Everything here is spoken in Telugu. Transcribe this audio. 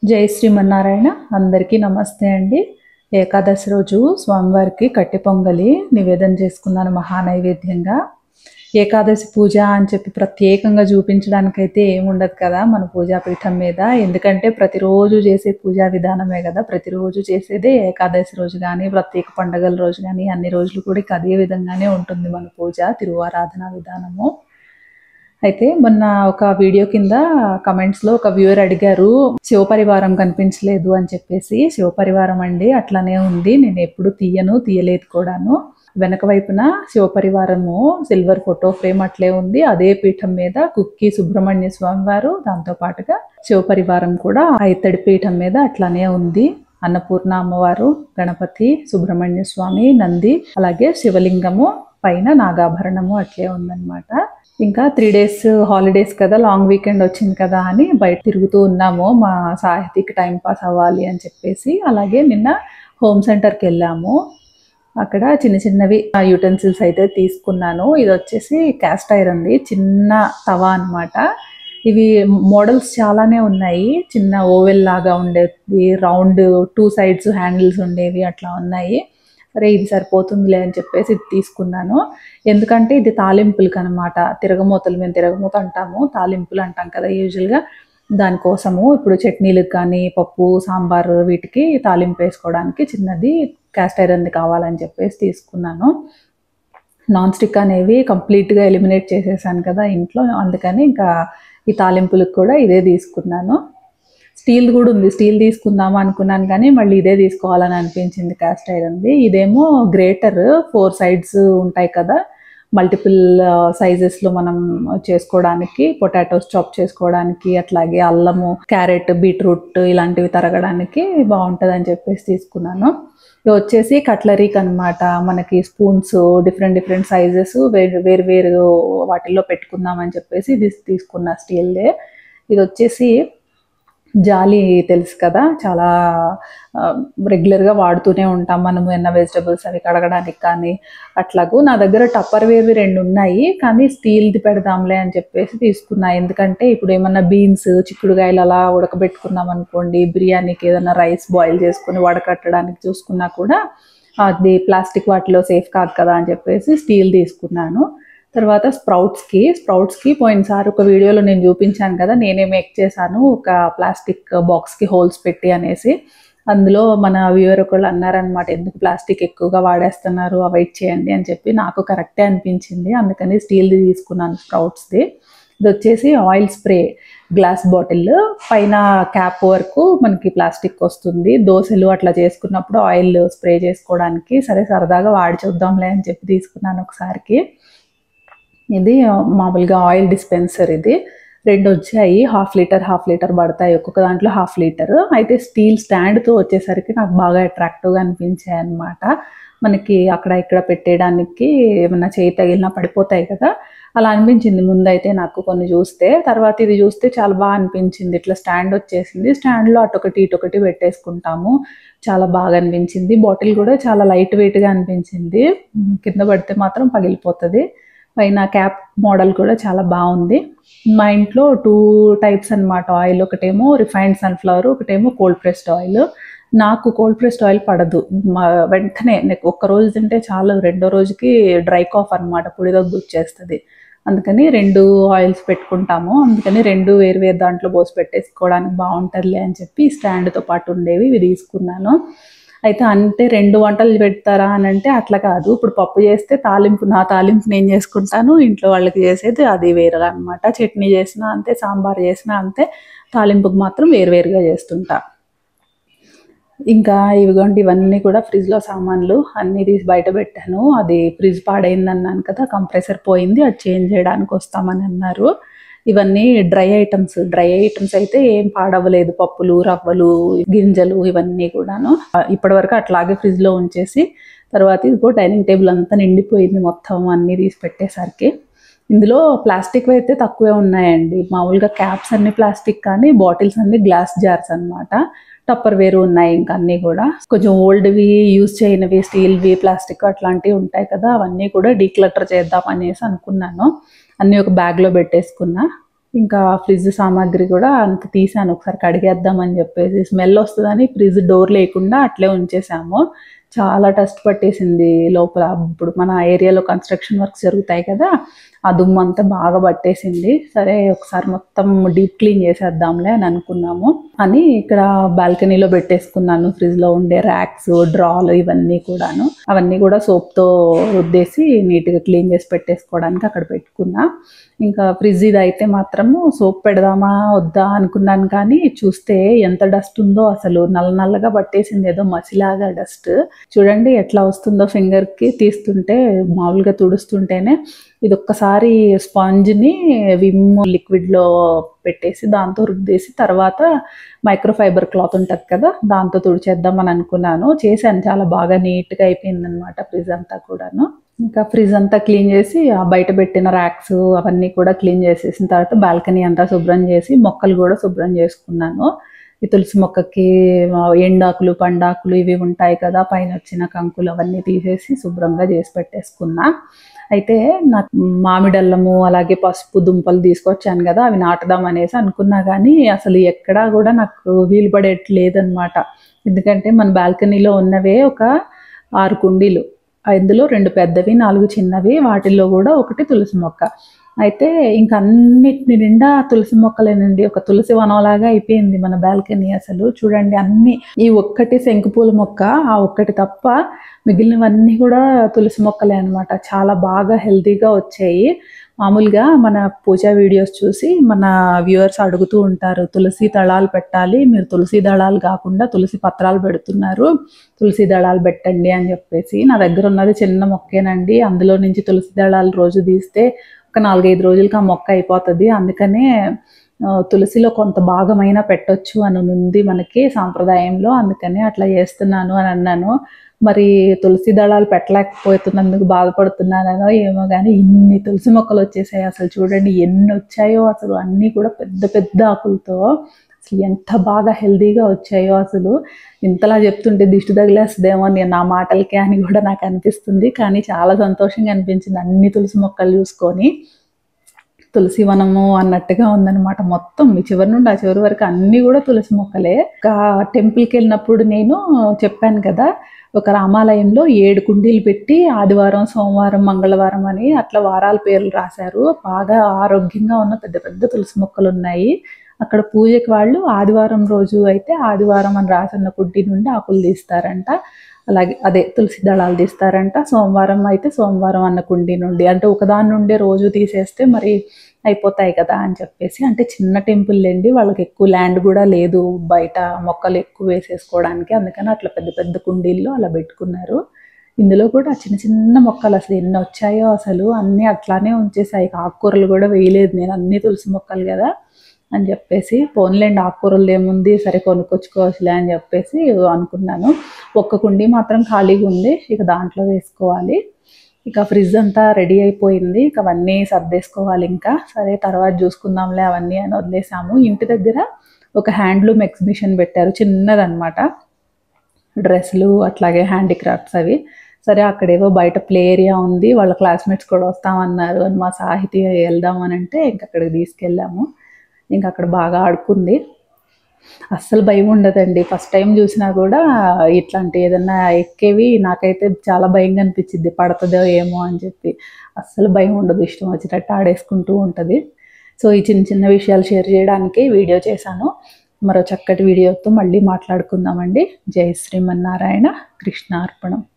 జై శ్రీమన్నారాయణ అందరికీ నమస్తే అండి ఏకాదశి రోజు స్వామివారికి కట్టి పొంగలి నివేదన చేసుకున్నాను మహానైవేద్యంగా ఏకాదశి పూజ అని చెప్పి ప్రత్యేకంగా చూపించడానికైతే ఏముండదు కదా మన పూజాపీఠం మీద ఎందుకంటే ప్రతిరోజు చేసే పూజా విధానమే కదా ప్రతిరోజు చేసేదే ఏకాదశి రోజు కానీ ప్రత్యేక పండగల రోజు కానీ అన్ని రోజులు కూడా ఇక అదే విధంగానే ఉంటుంది మన పూజ తిరువారాధన విధానము అయితే మొన్న ఒక వీడియో కింద కమెంట్స్ లో ఒక వ్యూవర్ అడిగారు శివపరివారం కనిపించలేదు అని చెప్పేసి శివపరివారం అండి అట్లానే ఉంది నేను ఎప్పుడు తీయను తీయలేదు కూడాను వెనక వైపున శివపరివారము సిల్వర్ ఫోటో ఫ్రేమ్ అట్లే ఉంది అదే పీఠం మీద కుక్కి సుబ్రహ్మణ్య స్వామి వారు దాంతో పాటుగా శివపరివారం కూడా ఆ ఇత్తడి పీఠం మీద అట్లానే ఉంది అన్నపూర్ణ అమ్మవారు గణపతి సుబ్రహ్మణ్య స్వామి నంది అలాగే శివలింగము పైన నాగాభరణము అట్లే ఉందన్నమాట ఇంకా త్రీ డేస్ హాలిడేస్ కదా లాంగ్ వీకెండ్ వచ్చింది కదా అని బయట తిరుగుతూ ఉన్నాము మా సాహితీకి టైం పాస్ అవ్వాలి అని చెప్పేసి అలాగే నిన్న హోమ్ సెంటర్కి వెళ్ళాము అక్కడ చిన్న చిన్నవి యూటెన్సిల్స్ అయితే తీసుకున్నాను ఇది వచ్చేసి క్యాస్ట్ ఐరన్ది చిన్న తవా అన్నమాట ఇవి మోడల్స్ చాలానే ఉన్నాయి చిన్న ఓవెల్ లాగా ఉండేది రౌండ్ టూ సైడ్స్ హ్యాండిల్స్ ఉండేవి అట్లా ఉన్నాయి సరే ఇది సరిపోతుందిలే అని చెప్పేసి ఇది తీసుకున్నాను ఎందుకంటే ఇది తాలింపులకి అనమాట తిరగమూతలు మేము తిరగమూత అంటాము తాలింపులు అంటాం కదా యూజువల్గా దానికోసము ఇప్పుడు చట్నీలకు కానీ పప్పు సాంబార్ వీటికి తాలింపు వేసుకోవడానికి చిన్నది క్యాస్ట్ ఐరన్ది కావాలని చెప్పేసి తీసుకున్నాను నాన్ స్టిక్ అనేవి కంప్లీట్గా ఎలిమినేట్ చేసేసాను కదా ఇంట్లో అందుకని ఇంకా ఈ తాలింపులకు కూడా ఇదే తీసుకున్నాను స్టీల్ కూడా ఉంది స్టీల్ తీసుకుందామా అనుకున్నాను కానీ మళ్ళీ ఇదే తీసుకోవాలని అనిపించింది క్యాస్ట్ ఐరన్ది ఇదేమో గ్రేటర్ ఫోర్ సైడ్స్ ఉంటాయి కదా మల్టిపుల్ సైజెస్లో మనం చేసుకోవడానికి పొటాటోస్ చాప్ చేసుకోవడానికి అట్లాగే అల్లము క్యారెట్ బీట్రూట్ ఇలాంటివి తరగడానికి బాగుంటుంది అని చెప్పేసి తీసుకున్నాను ఇవి వచ్చేసి కట్లరీకి అనమాట మనకి స్పూన్స్ డిఫరెంట్ డిఫరెంట్ సైజెస్ వేరు వేరు వేరు వాటిల్లో పెట్టుకుందామని చెప్పేసి ఇది తీసుకున్నా స్టీల్దే ఇది వచ్చేసి జాలి తెలుసు కదా చాలా రెగ్యులర్గా వాడుతూనే ఉంటాం మనము ఎన్న వెజిటబుల్స్ అవి కడగడానికి కానీ అట్లాగూ నా దగ్గర టప్పర్ వేవి రెండు ఉన్నాయి కానీ స్టీల్ది పెడదాంలే అని చెప్పేసి తీసుకున్నా ఎందుకంటే ఇప్పుడు ఏమన్నా బీన్స్ చిక్కుడుకాయలు అలా ఉడకబెట్టుకున్నాం అనుకోండి బిర్యానీకి ఏదైనా రైస్ బాయిల్ చేసుకుని వడకట్టడానికి చూసుకున్నా కూడా అది ప్లాస్టిక్ వాటిలో సేఫ్ కాదు కదా అని చెప్పేసి స్టీల్ తీసుకున్నాను తర్వాత స్ప్రౌట్స్కి స్ప్రౌట్స్కి పోయినసారి ఒక వీడియోలో నేను చూపించాను కదా నేనే మేక్ చేశాను ఒక ప్లాస్టిక్ బాక్స్కి హోల్స్ పెట్టి అనేసి అందులో మన వ్యూవర్ ఒకళ్ళు అన్నారనమాట ఎందుకు ప్లాస్టిక్ ఎక్కువగా వాడేస్తున్నారు అవాయిడ్ చేయండి అని చెప్పి నాకు కరెక్టే అనిపించింది అందుకని స్టీల్ది తీసుకున్నాను స్ప్రౌట్స్ది ఇది వచ్చేసి ఆయిల్ స్ప్రే గ్లాస్ బాటిల్ పైన క్యాప్ వరకు మనకి ప్లాస్టిక్ వస్తుంది దోశలు అట్లా చేసుకున్నప్పుడు ఆయిల్ స్ప్రే చేసుకోవడానికి సరే సరదాగా వాడి చూద్దాంలే అని చెప్పి తీసుకున్నాను ఒకసారికి ఇది మామూలుగా ఆయిల్ డిస్పెన్సర్ ఇది రెండు వచ్చాయి హాఫ్ లీటర్ హాఫ్ లీటర్ పడతాయి ఒక్కొక్క దాంట్లో హాఫ్ లీటర్ అయితే స్టీల్ స్టాండ్తో వచ్చేసరికి నాకు బాగా అట్రాక్టివ్గా అనిపించాయి అనమాట మనకి అక్కడ ఇక్కడ పెట్టేయడానికి ఏమన్నా చేయి తగిలినా పడిపోతాయి కదా అలా అనిపించింది ముందైతే నాకు కొన్ని చూస్తే తర్వాత ఇది చూస్తే చాలా బాగా అనిపించింది ఇట్లా స్టాండ్ వచ్చేసింది స్టాండ్లో అటొకటి ఇటొకటి పెట్టేసుకుంటాము చాలా బాగా అనిపించింది బాటిల్ కూడా చాలా లైట్ వెయిట్గా అనిపించింది కింద పడితే మాత్రం పగిలిపోతుంది పైన క్యాప్ మోడల్ కూడా చాలా బాగుంది మా ఇంట్లో టూ టైప్స్ అనమాట ఆయిల్ ఒకటేమో రిఫైన్డ్ సన్ఫ్లవర్ ఒకటేమో కోల్డ్ ప్రెస్డ్ ఆయిల్ నాకు కోల్డ్ ప్రెస్డ్ ఆయిల్ పడదు వెంటనే నాకు ఒక్క రోజు తింటే చాలు రెండో రోజుకి డ్రై కాఫ్ అనమాట పొడి దగ్గు వచ్చేస్తుంది అందుకని రెండు ఆయిల్స్ పెట్టుకుంటాము అందుకని రెండు వేరు వేరు దాంట్లో పోసి పెట్టేసుకోవడానికి బాగుంటుందిలే అని చెప్పి స్టాండ్తో పాటు ఉండేవి ఇవి తీసుకున్నాను అయితే అంటే రెండు వంటలు పెడతారా అని అంటే అట్లా కాదు ఇప్పుడు పప్పు చేస్తే తాలింపు నా తాలింపు నేను చేసుకుంటాను ఇంట్లో వాళ్ళకి చేసేది అది వేరుగా అనమాట చట్నీ చేసినా అంతే సాంబార్ చేసినా అంతే తాలింపుకి మాత్రం వేరువేరుగా చేస్తుంటా ఇంకా ఇవిగోండి ఇవన్నీ కూడా ఫ్రిడ్జ్లో సామాన్లు అన్నీ తీసి బయట పెట్టాను అది ఫ్రిడ్జ్ పాడైంది అన్నాను కదా కంప్రెసర్ పోయింది అది చేంజ్ చేయడానికి వస్తామని అన్నారు ఇవన్నీ డ్రై ఐటమ్స్ డ్రై ఐటమ్స్ అయితే ఏం పాడవలేదు పప్పులు రవ్వలు గింజలు ఇవన్నీ కూడాను ఇప్పటివరకు అట్లాగే ఫ్రిడ్జ్లో ఉంచేసి తర్వాత ఇదిగో డైనింగ్ టేబుల్ అంతా నిండిపోయింది మొత్తం అన్నీ తీసి పెట్టేసరికి ఇందులో ప్లాస్టిక్ అయితే తక్కువే ఉన్నాయండి మామూలుగా క్యాప్స్ అన్ని ప్లాస్టిక్ కానీ బాటిల్స్ అన్ని గ్లాస్ జార్స్ అనమాట టప్పర్ వేరు ఉన్నాయి ఇంకా అన్నీ కూడా కొంచెం ఓల్డ్వి యూజ్ చేయనివి స్టీల్వి ప్లాస్టిక్ అట్లాంటివి ఉంటాయి కదా అవన్నీ కూడా డీక్లటర్ చేద్దాం అనేసి అనుకున్నాను అన్నీ ఒక బ్యాగ్లో పెట్టేసుకున్నా ఇంకా ఫ్రిడ్జ్ సామాగ్రి కూడా అంత తీసాను ఒకసారి కడిగేద్దామని చెప్పేసి స్మెల్ వస్తుందని ఫ్రిడ్జ్ డోర్ లేకుండా అట్లే ఉంచేసాము చాలా టస్ట్ పట్టేసింది లోపల ఇప్పుడు మన ఏరియాలో కన్స్ట్రక్షన్ వర్క్స్ జరుగుతాయి కదా ఆ దుమ్ము అంతా బాగా పట్టేసింది సరే ఒకసారి మొత్తం డీప్ క్లీన్ చేసేద్దాంలే అని అనుకున్నాము అని ఇక్కడ బాల్కనీలో పెట్టేసుకున్నాను ఫ్రిడ్జ్ లో ఉండే ర్యాక్స్ డ్రాలు ఇవన్నీ కూడాను అవన్నీ కూడా soap తో రుద్దేసి నీట్ గా క్లీన్ చేసి పెట్టేసుకోవడానికి అక్కడ పెట్టుకున్నా ఇంకా ఫ్రిడ్జ్ ఇది అయితే మాత్రము సోప్ పెడదామా వద్దా అనుకున్నాను కానీ చూస్తే ఎంత డస్ట్ ఉందో అసలు నల్ల నల్లగా పట్టేసింది ఏదో మసిలాగా డస్ట్ చూడండి ఎట్లా వస్తుందో ఫింగర్ కి తీస్తుంటే మామూలుగా తుడుస్తుంటేనే ఇది ఒక్కసారి స్పాంజ్ని విమ్ లిక్విడ్లో పెట్టేసి దాంతో రుద్దేసి తర్వాత మైక్రోఫైబర్ క్లాత్ ఉంటుంది కదా దాంతో తుడిచేద్దామని అనుకున్నాను చేశాను చాలా బాగా నీట్గా అయిపోయింది అనమాట ఫ్రిడ్జ్ అంతా కూడాను ఇంకా ఫ్రిడ్జ్ అంతా క్లీన్ చేసి ఆ బయట పెట్టిన ర్యాక్స్ అవన్నీ కూడా క్లీన్ చేసేసిన తర్వాత బాల్కనీ అంతా శుభ్రం చేసి మొక్కలు కూడా శుభ్రం చేసుకున్నాను ఈ తులసి మొక్కకి ఆ, ఎండాకులు పండాకులు ఇవి ఉంటాయి కదా పైన వచ్చిన కంకులు అవన్నీ తీసేసి శుభ్రంగా చేసి పెట్టేసుకున్నా అయితే నాకు మామిడల్లము అలాగే పసుపు దుంపలు తీసుకొచ్చాను కదా అవి నాటుదాం అనేసి అనుకున్నా కానీ అసలు ఎక్కడా కూడా నాకు వీలు పడేట్లేదన్నమాట ఎందుకంటే మన బాల్కనీలో ఉన్నవే ఒక ఆరు కుండీలు ఇందులో రెండు పెద్దవి నాలుగు చిన్నవి వాటిల్లో కూడా ఒకటి తులసి మొక్క అయితే ఇంక అన్నిటిని నిండా తులసి మొక్కలేనండి ఒక తులసి వనంలాగా అయిపోయింది మన బాల్కనీ అసలు చూడండి అన్ని ఈ ఒక్కటి శంకుపూల మొక్క ఆ ఒక్కటి తప్ప మిగిలినవన్నీ కూడా తులసి మొక్కలే అన్నమాట చాలా బాగా హెల్తీగా వచ్చాయి మామూలుగా మన పూజా వీడియోస్ చూసి మన వ్యూవర్స్ అడుగుతూ ఉంటారు తులసి దళాలు పెట్టాలి మీరు తులసి దళాలు కాకుండా తులసి పత్రాలు పెడుతున్నారు తులసి దళాలు పెట్టండి అని చెప్పేసి నా దగ్గర ఉన్నది చిన్న మొక్కేనండి అందులో నుంచి తులసి దళాలు రోజు తీస్తే ఒక నాలుగైదు రోజులకి ఆ మొక్క అయిపోతుంది అందుకనే ఆ, తులసిలో కొంత భాగమైనా పెట్టొచ్చు అని ఉంది మనకి సాంప్రదాయంలో అందుకని అట్లా చేస్తున్నాను అని అన్నాను మరి తులసి దళాలు పెట్టలేకపోతున్నందుకు బాధపడుతున్నానో ఏమో కానీ ఇన్ని తులసి మొక్కలు వచ్చేసాయి అసలు చూడండి ఎన్ని వచ్చాయో అసలు అన్నీ కూడా పెద్ద పెద్ద ఆకులతో అసలు ఎంత బాగా హెల్దీగా వచ్చాయో అసలు ఇంతలా చెప్తుంటే దిష్టి తగిలేస్తుందేమో నేను నా మాటలకే అని కూడా నాకు అనిపిస్తుంది కానీ చాలా సంతోషంగా అనిపించింది అన్ని తులసి మొక్కలు చూసుకొని తులసి వనము అన్నట్టుగా ఉందన్నమాట మొత్తం ఈ చివరి నుండి ఆ చివరి వరకు అన్నీ కూడా తులసి మొక్కలే ఒక టెంపుల్కి వెళ్ళినప్పుడు నేను చెప్పాను కదా ఒక రామాలయంలో ఏడు కుండీలు పెట్టి ఆదివారం సోమవారం మంగళవారం అని అట్లా వారాల పేర్లు రాశారు బాగా ఆరోగ్యంగా ఉన్న పెద్ద పెద్ద తులసి మొక్కలు ఉన్నాయి అక్కడ పూజకి వాళ్ళు ఆదివారం రోజు అయితే ఆదివారం అని రాసిన కుండీ నుండి ఆకులు తీస్తారంట అలాగే అదే తులసి దళాలు తీస్తారంట సోమవారం అయితే సోమవారం అన్న కుండీ నుండి అంటే ఒకదాని నుండే రోజు తీసేస్తే మరి అయిపోతాయి కదా అని చెప్పేసి అంటే చిన్న టెంపుల్ లేండి వాళ్ళకి ఎక్కువ ల్యాండ్ కూడా లేదు బయట మొక్కలు ఎక్కువ వేసేసుకోవడానికి అందుకని అట్లా పెద్ద పెద్ద కుండీల్లో అలా పెట్టుకున్నారు ఇందులో కూడా చిన్న చిన్న మొక్కలు అసలు ఎన్ని వచ్చాయో అసలు అన్నీ అట్లానే ఉంచేసాయి ఆకుకూరలు కూడా వేయలేదు నేను అన్ని తులసి మొక్కలు కదా అని చెప్పేసి పోన్లేండి ఆకుకూరలు ఏముంది సరే కొనుక్కొచ్చుకోవచ్చులే అని చెప్పేసి అనుకున్నాను ఒక్క కుండీ మాత్రం ఖాళీగా ఉంది ఇక దాంట్లో వేసుకోవాలి ఇక ఫ్రిడ్జ్ అంతా రెడీ అయిపోయింది ఇక అవన్నీ సర్దేసుకోవాలి ఇంకా సరే తర్వాత చూసుకుందాంలే అవన్నీ అని వదిలేసాము ఇంటి దగ్గర ఒక హ్యాండ్లూమ్ ఎగ్జిబిషన్ పెట్టారు చిన్నదన్నమాట డ్రెస్సులు అట్లాగే హ్యాండీక్రాఫ్ట్స్ అవి సరే అక్కడేవో బయట ప్లే ఏరియా ఉంది వాళ్ళ క్లాస్మేట్స్ కూడా వస్తామన్నారు అని మా సాహితీ వెళ్దామని అంటే ఇంక అక్కడికి తీసుకెళ్ళాము ఇంకా అక్కడ బాగా ఆడుకుంది అస్సలు భయం ఉండదండి ఫస్ట్ టైం చూసినా కూడా ఇట్లాంటి ఏదన్నా ఎక్కేవి నాకైతే చాలా భయంగా అనిపించింది పడుతుందో ఏమో అని చెప్పి అస్సలు భయం ఉండదు ఇష్టం వచ్చినట్టు ఆడేసుకుంటూ ఉంటుంది సో ఈ చిన్న చిన్న విషయాలు షేర్ చేయడానికి వీడియో చేశాను మరో చక్కటి వీడియోతో మళ్ళీ మాట్లాడుకుందామండి జై శ్రీమన్నారాయణ కృష్ణార్పణం